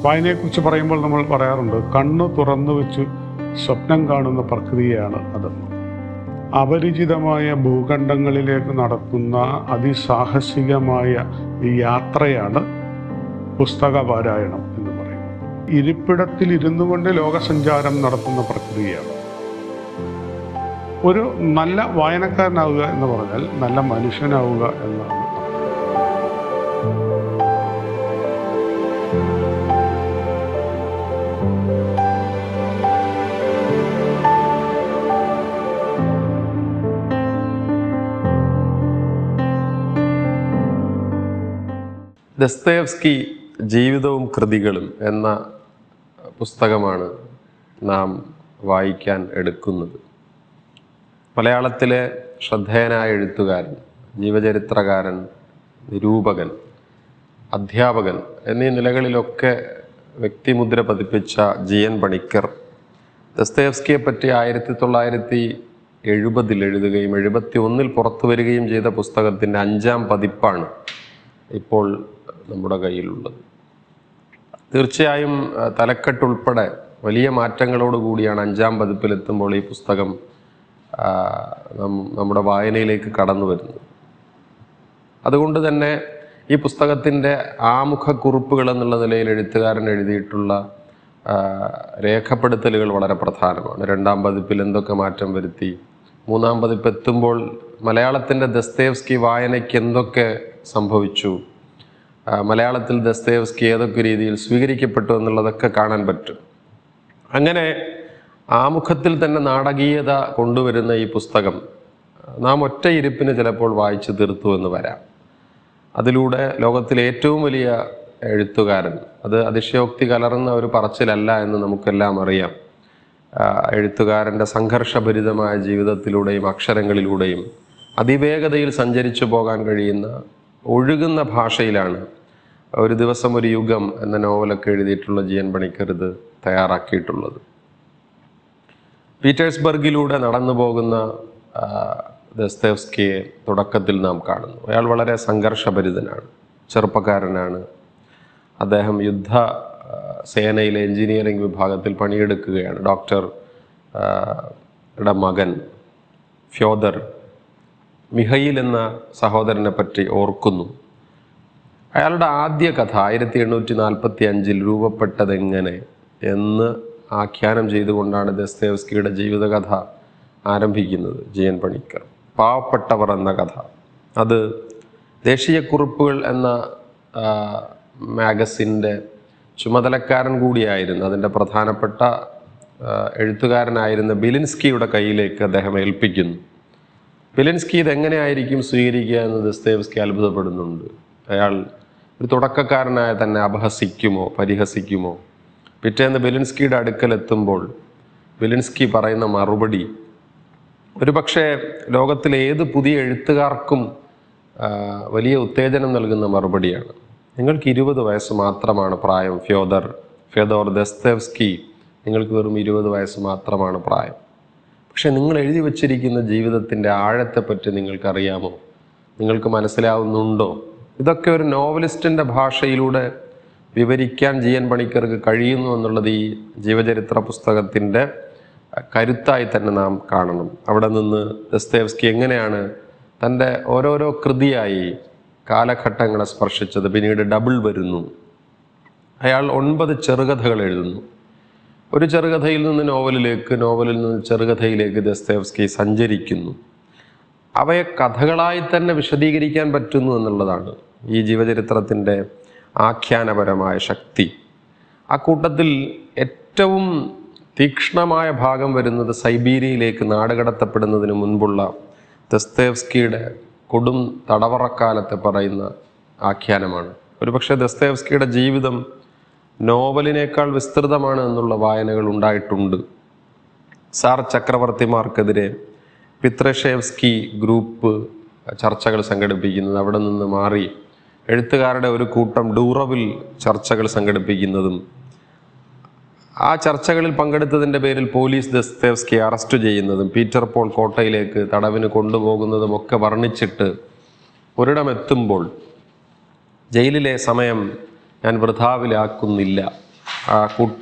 വായനയെക്കുറിച്ച് പറയുമ്പോൾ നമ്മൾ പറയാറുണ്ട് കണ്ണ് തുറന്നു വെച്ച് സ്വപ്നം കാണുന്ന പ്രക്രിയയാണ് അതെന്ന് അപരിചിതമായ ഭൂഖണ്ഡങ്ങളിലേക്ക് നടത്തുന്ന അതിസാഹസികമായ ഈ യാത്രയാണ് പുസ്തക പാരായണം എന്ന് പറയുന്നത് ഇരിപ്പിടത്തിൽ ഇരുന്നു കൊണ്ട് ലോകസഞ്ചാരം നടത്തുന്ന പ്രക്രിയയാണ് ഒരു നല്ല വായനക്കാരനാവുക എന്ന് പറഞ്ഞാൽ നല്ല മനുഷ്യനാവുക എന്നാണ് ദസ്തേവ്സ്കി ജീവിതവും കൃതികളും എന്ന പുസ്തകമാണ് നാം വായിക്കാൻ എടുക്കുന്നത് മലയാളത്തിലെ ശ്രദ്ധേയനായ എഴുത്തുകാരൻ ജീവചരിത്രകാരൻ നിരൂപകൻ അധ്യാപകൻ എന്നീ നിലകളിലൊക്കെ വ്യക്തിമുദ്ര പതിപ്പിച്ച ജി എൻ പണിക്കർ ദസ്തേവ്സ്കിയെ പറ്റി ആയിരത്തി തൊള്ളായിരത്തി എഴുപതിൽ എഴുതുകയും എഴുപത്തി ഒന്നിൽ പുറത്തു വരികയും ചെയ്ത പുസ്തകത്തിൻ്റെ അഞ്ചാം പതിപ്പാണ് ഇപ്പോൾ നമ്മുടെ കയ്യിലുള്ളത് തീർച്ചയായും അഹ്, തലക്കെട്ടുൾപ്പെടെ വലിയ മാറ്റങ്ങളോട് കൂടിയാണ് അഞ്ചാം പതിപ്പിലെത്തുമ്പോൾ ഈ പുസ്തകം ആ, നം- നമ്മുടെ വായനയിലേക്ക് കടന്നു വരുന്നത് അതുകൊണ്ട് തന്നെ ഈ പുസ്തകത്തിൻ്റെ ആമുഖക്കുറിപ്പുകൾ എന്നുള്ള നിലയിൽ എഴുത്തുകാരൻ എഴുതിയിട്ടുള്ള ആ, രേഖപ്പെടുത്തലുകൾ വളരെ പ്രധാനമാണ് രണ്ടാം പതിപ്പിൽ എന്തൊക്കെ മാറ്റം വരുത്തി മൂന്നാം പതിപ്പ് എത്തുമ്പോൾ മലയാളത്തിൻ്റെ ദസ്തേവ്സ്കി വായനയ്ക്ക് എന്തൊക്കെ സംഭവിച്ചു ആ, മലയാളത്തിൽ ദസ്തേവ്സ്കി ഏതൊക്കെ രീതിയിൽ സ്വീകരിക്കപ്പെട്ടു എന്നുള്ളതൊക്കെ കാണാൻ പറ്റും അങ്ങനെ ആമുഖത്തിൽ തന്നെ നാടകീയത കൊണ്ടുവരുന്ന ഈ പുസ്തകം നാം ഒറ്റ ഇരിപ്പിന് ചിലപ്പോൾ വായിച്ചു തീർത്തു എന്ന് വരാം അതിലൂടെ ലോകത്തിലെ ഏറ്റവും വലിയ എഴുത്തുകാരൻ അത് അതിശയോക്തി കലർന്ന ഒരു പറച്ചിലല്ല എന്ന് നമുക്കെല്ലാം അറിയാം ആ, എഴുത്തുകാരൻ്റെ സംഘർഷഭരിതമായ ജീവിതത്തിലൂടെയും അക്ഷരങ്ങളിലൂടെയും അതിവേഗതയിൽ സഞ്ചരിച്ചു പോകാൻ കഴിയുന്ന ഒഴുകുന്ന ഭാഷയിലാണ് ഒരു ദിവസം ഒരു യുഗം എന്ന നോവലൊക്കെ എഴുതിയിട്ടുള്ള ജി എൻ പണിക്കർ ഇത് തയ്യാറാക്കിയിട്ടുള്ളത് പീറ്റേഴ്സ്ബർഗിലൂടെ നടന്നു പോകുന്ന ആ, ദസ്തേവ്സ്കിയെ തുടക്കത്തിൽ നാം കാണുന്നു അയാൾ വളരെ സംഘർഷഭരിതനാണ് ചെറുപ്പക്കാരനാണ് അദ്ദേഹം യുദ്ധ ആ, സേനയിലെ എഞ്ചിനീയറിംഗ് വിഭാഗത്തിൽ പണിയെടുക്കുകയാണ് ഡോക്ടർ ആ, യുടെ മകൻ ഫ്യോദർ മിഹയിൽ എന്ന സഹോദരനെ പറ്റി ഓർക്കുന്നു അയാളുടെ ആദ്യ കഥ ആയിരത്തി എണ്ണൂറ്റി നാൽപ്പത്തി അഞ്ചിൽ രൂപപ്പെട്ടതെങ്ങനെ എന്ന് ആഖ്യാനം ചെയ്തുകൊണ്ടാണ് ദസ്തേവ്സ്കിയുടെ ജീവിതകഥ ആരംഭിക്കുന്നത് ജി എൻ പണിക്കർ പാവപ്പെട്ടവർ എന്ന കഥ അത് ദേശീയക്കുറിപ്പുകൾ എന്ന ആ, മാഗസിൻ്റെ ചുമതലക്കാരൻ കൂടിയായിരുന്നു അതിൻ്റെ പ്രധാനപ്പെട്ട ആ, എഴുത്തുകാരനായിരുന്ന ബിലിൻസ്കിയുടെ കയ്യിലേക്ക് അദ്ദേഹം ഏൽപ്പിക്കുന്നു ബിലിൻസ്കി ഇതെങ്ങനെയായിരിക്കും സ്വീകരിക്കുക എന്ന് ദസ്തേവ്സ്കി അത്ഭുതപ്പെടുന്നുണ്ട് അയാൾ ഒരു തുടക്കക്കാരനായ തന്നെ അപഹസിക്കുമോ പരിഹസിക്കുമോ പിറ്റേന്ന് ബിലിൻസ്കിയുടെ അടുക്കലെത്തുമ്പോൾ ബിലിൻസ്കി പറയുന്ന മറുപടി ഒരുപക്ഷെ ലോകത്തിലെ ഏത് പുതിയ എഴുത്തുകാർക്കും ആ, വലിയ ഉത്തേജനം നൽകുന്ന മറുപടിയാണ് നിങ്ങൾക്ക് ഇരുപത് വയസ്സ് മാത്രമാണ് പ്രായം ഫ്യോദർ ഫ്യോദോർ ദസ്തേവ്സ്കി നിങ്ങൾക്ക് വെറും ഇരുപത് വയസ്സ് മാത്രമാണ് പ്രായം പക്ഷെ നിങ്ങൾ എഴുതി വച്ചിരിക്കുന്ന ജീവിതത്തിൻ്റെ ആഴത്തെപ്പറ്റി നിങ്ങൾക്കറിയാമോ നിങ്ങൾക്ക് മനസ്സിലാവുന്നുണ്ടോ ഇതൊക്കെ ഒരു നോവലിസ്റ്റിൻ്റെ ഭാഷയിലൂടെ വിവരിക്കാൻ ജി എൻ പണിക്കർക്ക് കഴിയുന്നു എന്നുള്ളത് ഈ ജീവചരിത്ര പുസ്തകത്തിൻ്റെ കരുത്തായി തന്നെ നാം കാണണം അവിടെ നിന്ന് ദസ്തേവ്സ്കി എങ്ങനെയാണ് തൻ്റെ ഓരോരോ കൃതിയായി കാലഘട്ടങ്ങളെ സ്പർശിച്ചത് പിന്നീട് ഡബിൾ വരുന്നു അയാൾ ഒൻപത് ചെറുകഥകൾ എഴുതുന്നു ഒരു ചെറുകഥയിൽ നിന്ന് നോവലിലേക്ക് നോവലിൽ നിന്ന് ചെറുകഥയിലേക്ക് ദസ്തേവ്സ്കി സഞ്ചരിക്കുന്നു അവയെ കഥകളായി തന്നെ വിശദീകരിക്കാൻ പറ്റുന്നു എന്നുള്ളതാണ് ഈ ജീവചരിത്രത്തിൻ്റെ ആഖ്യാനപരമായ ശക്തി ആ കൂട്ടത്തിൽ ഏറ്റവും തീക്ഷ്ണമായ ഭാഗം വരുന്നത് സൈബീരിയയിലേക്ക് നാടുകടത്തപ്പെടുന്നതിന് മുൻപുള്ള ദസ്തേവ്സ്കിയുടെ കൊടും തടവറക്കാലത്തെ പറയുന്ന ആഖ്യാനമാണ് ഒരുപക്ഷെ ദസ്തേവ്സ്കിയുടെ ജീവിതം നോവലിനേക്കാൾ വിസ്തൃതമാണ് എന്നുള്ള വായനകൾ ഉണ്ടായിട്ടുണ്ട് സാർ ചക്രവർത്തിമാർക്കെതിരെ പിത്രഷേവ്സ്കി ഗ്രൂപ്പ് ചർച്ചകൾ സംഘടിപ്പിക്കുന്നത് അവിടെ നിന്ന് മാറി എഴുത്തുകാരുടെ ഒരു കൂട്ടം ഡൂറവിൽ ചർച്ചകൾ സംഘടിപ്പിക്കുന്നതും ആ ചർച്ചകളിൽ പങ്കെടുത്തതിൻ്റെ പേരിൽ പോലീസ് ദസ്തേവ്സ്കി അറസ്റ്റ് ചെയ്യുന്നതും പീറ്റർ പോൾ കോട്ടയിലേക്ക് തടവിന് കൊണ്ടുപോകുന്നതും ഒക്കെ വർണ്ണിച്ചിട്ട് ഒരിടമെത്തുമ്പോൾ ജയിലിലെ സമയം ഞാൻ വൃഥാവിലാക്കുന്നില്ല ആ കൂട്ട്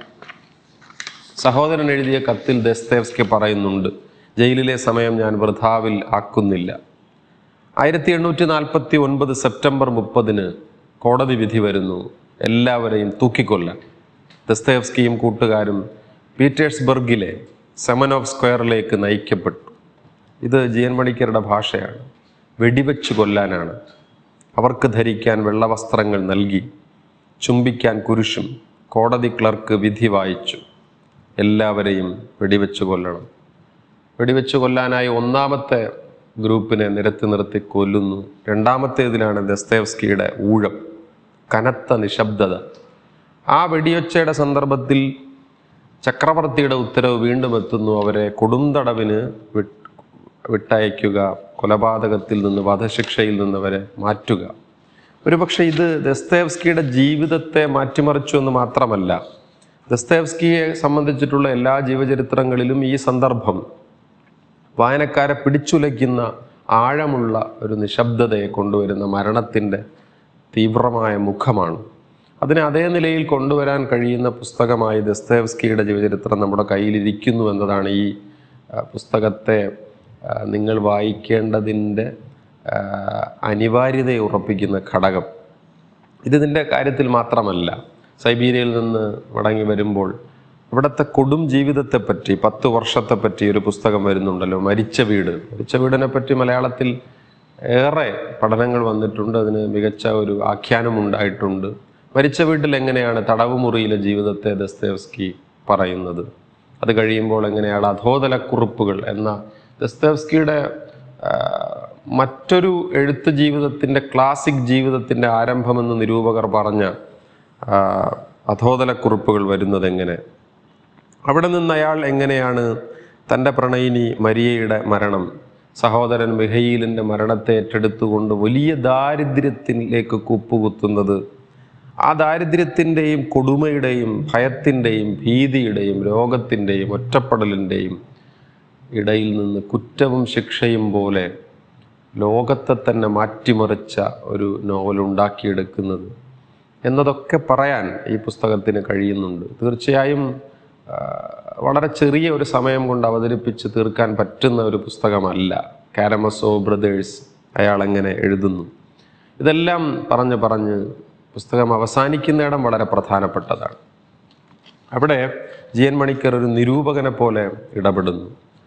സഹോദരൻ എഴുതിയ കത്തിൽ ദസ്തേവ്സ്കി പറയുന്നുണ്ട് ജയിലിലെ സമയം ഞാൻ വൃഥാവിൽ ആക്കുന്നില്ല ആയിരത്തി എണ്ണൂറ്റി നാൽപ്പത്തി ഒൻപത് സെപ്റ്റംബർ മുപ്പതിന് കോടതി വിധി വരുന്നു എല്ലാവരെയും തൂക്കിക്കൊല്ലാൻ ദസ്തേവ്സ്കിയും കൂട്ടുകാരും പീറ്റേഴ്സ്ബർഗിലെ സെമനോവ് സ്ക്വയറിലേക്ക് നയിക്കപ്പെട്ടു ഇത് ജി എൻ മണിക്കരുടെ ഭാഷയാണ് വെടിവെച്ച് കൊല്ലാനാണ് അവർക്ക് ധരിക്കാൻ വെള്ളവസ്ത്രങ്ങൾ നൽകി ചുംബിക്കാൻ കുരിശും കോടതി ക്ലർക്ക് വിധി വായിച്ചു എല്ലാവരെയും വെടിവെച്ച് കൊല്ലണം വെടിവെച്ച് കൊല്ലാനായി ഒന്നാമത്തെ ഗ്രൂപ്പിനെ നിരത്തി നിർത്തി കൊല്ലുന്നു രണ്ടാമത്തേതിലാണ് ദസ്തേവ്സ്കിയുടെ ഊഴം കനത്ത നിശബ്ദത ആ വെടിയൊച്ചയുടെ സന്ദർഭത്തിൽ ചക്രവർത്തിയുടെ ഉത്തരവ് വീണ്ടും എത്തുന്നു അവരെ കൊടുംതടവിന് വിട്ട് വിട്ടയക്കുക കൊലപാതകത്തിൽ നിന്ന് വധശിക്ഷയിൽ നിന്ന് അവരെ മാറ്റുക ഒരുപക്ഷെ ഇത് ദസ്തേവ്സ്കിയുടെ ജീവിതത്തെ മാറ്റിമറിച്ചു എന്ന് മാത്രമല്ല ദസ്തേവ്സ്കിയെ സംബന്ധിച്ചിട്ടുള്ള എല്ലാ ജീവചരിത്രങ്ങളിലും ഈ സന്ദർഭം വായനക്കാരെ പിടിച്ചുലയ്ക്കുന്ന ആഴമുള്ള ഒരു നിശബ്ദതയെ കൊണ്ടുവരുന്ന മരണത്തിൻ്റെ തീവ്രമായ മുഖമാണ് അതിനെ അതേ നിലയിൽ കൊണ്ടുവരാൻ കഴിയുന്ന പുസ്തകമായി ദസ്തേവ്സ്കിയുടെ ജീവചരിത്രം നമ്മുടെ കയ്യിലിരിക്കുന്നു എന്നതാണ് ഈ ആ, പുസ്തകത്തെ ആ, നിങ്ങൾ വായിക്കേണ്ടതിൻ്റെ ആ, അനിവാര്യതയെ ഉറപ്പിക്കുന്ന ഘടകം ഇതിൻ്റെ കാര്യത്തിൽ മാത്രമല്ല സൈബീരിയയിൽ നിന്ന് മടങ്ങി വരുമ്പോൾ ഇവിടുത്തെ കൊടും ജീവിതത്തെപ്പറ്റി പത്ത് വർഷത്തെപ്പറ്റി ഒരു പുസ്തകം വരുന്നുണ്ടല്ലോ മരിച്ച വീട് മരിച്ച വീടിനെ പറ്റി മലയാളത്തിൽ ഏറെ പഠനങ്ങൾ വന്നിട്ടുണ്ട് അതിന് മികച്ച ഒരു ആഖ്യാനം ഉണ്ടായിട്ടുണ്ട് മരിച്ച വീട്ടിൽ എങ്ങനെയാണ് തടവ് മുറിയിലെ ജീവിതത്തെ ദസ്തേവ്സ്കി പറയുന്നത് അത് കഴിയുമ്പോൾ എങ്ങനെയാണ് അധോതല കുറിപ്പുകൾ എന്ന ദസ്തേവ്സ്കിയുടെ ആ, മറ്റൊരു എഴുത്ത് ജീവിതത്തിൻ്റെ ക്ലാസിക് ജീവിതത്തിൻ്റെ ആരംഭമെന്ന് നിരൂപകർ പറഞ്ഞ ആ, അധോതല കുറിപ്പുകൾ വരുന്നത് എങ്ങനെ അവിടെ നിന്ന് അയാൾ എങ്ങനെയാണ് തൻ്റെ പ്രണയിനി മരിയയുടെ മരണം സഹോദരൻ മിഹയിലിൻ്റെ മരണത്തെ ഏറ്റെടുത്തുകൊണ്ട് വലിയ ദാരിദ്ര്യത്തിലേക്ക് കുപ്പുകുത്തുന്നത് ആ ദാരിദ്ര്യത്തിൻ്റെയും കൊടുമയുടെയും ഭയത്തിൻ്റെയും ഭീതിയുടെയും രോഗത്തിൻ്റെയും ഒറ്റപ്പെടലിൻ്റെയും ഇടയിൽ നിന്ന് കുറ്റവും ശിക്ഷയും പോലെ ലോകത്തെ തന്നെ മാറ്റിമറിച്ച ഒരു നോവൽ ഉണ്ടാക്കിയെടുക്കുന്നത് എന്നതൊക്കെ പറയാൻ ഈ പുസ്തകത്തിന് കഴിയുന്നുണ്ട് തീർച്ചയായും ആ, വളരെ ചെറിയ ഒരു സമയം കൊണ്ട് അവതരിപ്പിച്ച് തീർക്കാൻ പറ്റുന്ന ഒരു പുസ്തകമല്ല കാരമസോ ബ്രദേഴ്സ് അയാൾ എങ്ങനെ എഴുതുന്നു ഇതെല്ലാം പറഞ്ഞ് പറഞ്ഞ് പുസ്തകം അവസാനിക്കുന്നിടം വളരെ പ്രധാനപ്പെട്ടതാണ് അവിടെ ജി എൻ മണിക്കർ ഒരു നിരൂപകനെ പോലെ ഇടപെടുന്നു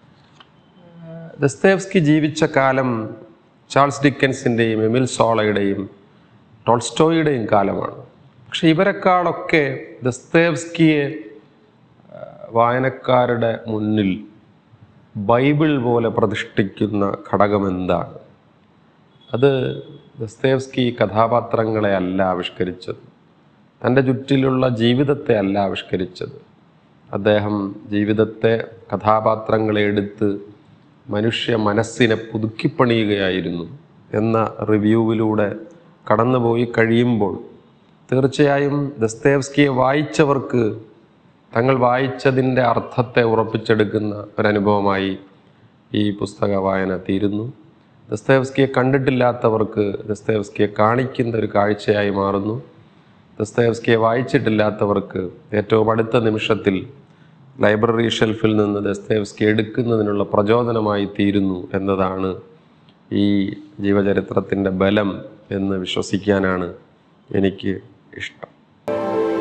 ദസ്തേവ്സ്കി ജീവിച്ച കാലം ചാൾസ് ഡിക്കൻസിൻ്റെയും എമിൽ സോളയുടെയും ടോൾസ്റ്റോയുടെയും കാലമാണ് പക്ഷെ ഇവരെക്കാളൊക്കെ ദസ്തേവ്സ്കിയെ ആ, വായനക്കാരുടെ മുന്നിൽ ബൈബിൾ പോലെ പ്രതിഷ്ഠിക്കുന്ന ഘടകം എന്താണ് അത് ദസ്തേവ്സ്കി കഥാപാത്രങ്ങളെ അല്ല ആവിഷ്കരിച്ചത് തൻ്റെ ചുറ്റിലുള്ള ജീവിതത്തെ അല്ല ആവിഷ്കരിച്ചത് അദ്ദേഹം ജീവിതത്തെ കഥാപാത്രങ്ങളെ എടുത്ത് മനുഷ്യ മനസ്സിനെ പുതുക്കിപ്പണിയുകയായിരുന്നു എന്ന റിവ്യൂവിലൂടെ കടന്നുപോയി കഴിയുമ്പോൾ തീർച്ചയായും ദസ്തേവ്സ്കിയെ വായിച്ചവർക്ക് തങ്ങൾ വായിച്ചതിൻ്റെ അർത്ഥത്തെ ഉറപ്പിച്ചെടുക്കുന്ന ഒരനുഭവമായി ഈ പുസ്തക വായന തീരുന്നു ദസ്തേവ്സ്കിയെ കണ്ടിട്ടില്ലാത്തവർക്ക് ദസ്തേവ്സ്കിയെ കാണിക്കുന്ന ഒരു കാഴ്ചയായി മാറുന്നു ദസ്തേവ്സ്കിയെ വായിച്ചിട്ടില്ലാത്തവർക്ക് ഏറ്റവും അടുത്ത നിമിഷത്തിൽ ലൈബ്രറി ഷെൽഫിൽ നിന്ന് ദസ്തേവ്സ്കി എടുക്കുന്നതിനുള്ള പ്രചോദനമായി തീരുന്നു എന്നതാണ് ഈ ജീവചരിത്രത്തിൻ്റെ ബലം എന്ന് വിശ്വസിക്കാനാണ് എനിക്ക് ഇഷ്ടം